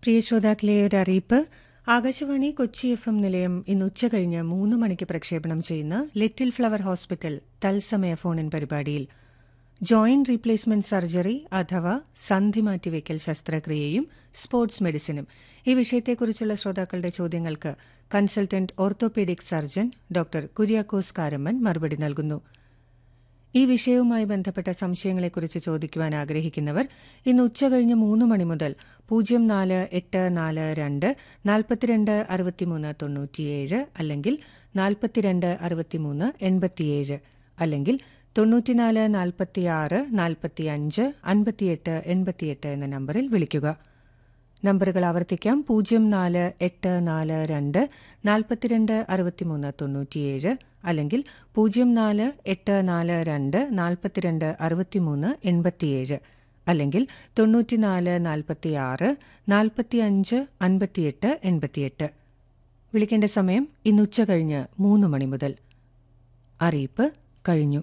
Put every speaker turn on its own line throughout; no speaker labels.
പ്രിയ ശ്രോതാക്കളെ ഒരു അറിയിപ്പ് ആകാശവാണി കൊച്ചി എഫ് എം നിലയം ഇന്ന് ഉച്ചകഴിഞ്ഞ് മൂന്ന് മണിക്ക് പ്രക്ഷേപണം ചെയ്യുന്ന ലിറ്റിൽ ഫ്ലവർ ഹോസ്പിറ്റൽ തത്സമയ ഫോണിൻ പരിപാടിയിൽ ജോയിന്റ് റീപ്ലേസ്മെന്റ് സർജറി അഥവാ സന്ധി മാറ്റിവെക്കൽ ശസ്ത്രക്രിയയും സ്പോർട്സ് മെഡിസിനും ഈ വിഷയത്തെക്കുറിച്ചുള്ള ശ്രോതാക്കളുടെ ചോദ്യങ്ങൾക്ക് consultant orthopaedic surgeon doctor Kuriakose Karamman മറുപടി നൽകുന്നു ഈ വിഷയവുമായി ബന്ധപ്പെട്ട സംശയങ്ങളെക്കുറിച്ച് ചോദിക്കുവാൻ ആഗ്രഹിക്കുന്നവർ ഇന്ന് ഉച്ചകഴിഞ്ഞ് മൂന്ന് മണി മുതൽ പൂജ്യം നാല് എട്ട് നാല് രണ്ട് നാൽപ്പത്തിരണ്ട് അറുപത്തിമൂന്ന് തൊണ്ണൂറ്റിയേഴ് അല്ലെങ്കിൽ നാൽപ്പത്തിരണ്ട് അറുപത്തിമൂന്ന് എൺപത്തിയേഴ് അല്ലെങ്കിൽ തൊണ്ണൂറ്റിനാല് നാൽപ്പത്തിയാറ് നാൽപ്പത്തിയഞ്ച് അൻപത്തിയെട്ട് എൺപത്തിയെട്ട് എന്ന നമ്പറിൽ വിളിക്കുക നമ്പറുകൾ ആവർത്തിക്കാം പൂജ്യം നാല് എട്ട് നാല് രണ്ട് നാൽപ്പത്തിരണ്ട് അറുപത്തിമൂന്ന് തൊണ്ണൂറ്റിയേഴ് അല്ലെങ്കിൽ പൂജ്യം നാല് എട്ട് നാല് രണ്ട് നാൽപ്പത്തിരണ്ട് അറുപത്തിമൂന്ന് എൺപത്തിയേഴ് അല്ലെങ്കിൽ തൊണ്ണൂറ്റിനാല് നാൽപ്പത്തിയാറ് നാൽപ്പത്തിയഞ്ച് അൻപത്തിയെട്ട് എൺപത്തിയെട്ട് വിളിക്കേണ്ട സമയം ഇന്ന് ഉച്ച കഴിഞ്ഞ് മൂന്ന് മണി മുതൽ അറിയിപ്പ് കഴിഞ്ഞു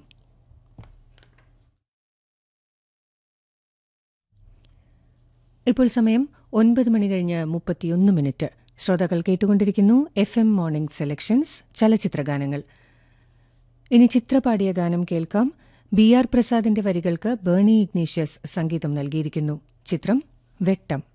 ഇപ്പോൾ സമയം ഒൻപത് മണി കഴിഞ്ഞ് മുപ്പത്തിയൊന്ന് മിനിറ്റ് ശ്രോതാക്കൾ കേട്ടുകൊണ്ടിരിക്കുന്നു എഫ് എം മോർണിംഗ് സെലക്ഷൻസ് ചലച്ചിത്രഗാനങ്ങൾ ഇനി ചിത്രപാടിയ ഗാനം കേൾക്കാം ബി ആർ പ്രസാദിന്റെ വരികൾക്ക് ബേണി ഇഗ്നീഷ്യസ് സംഗീതം നൽകിയിരിക്കുന്നു ചിത്രം വെട്ടം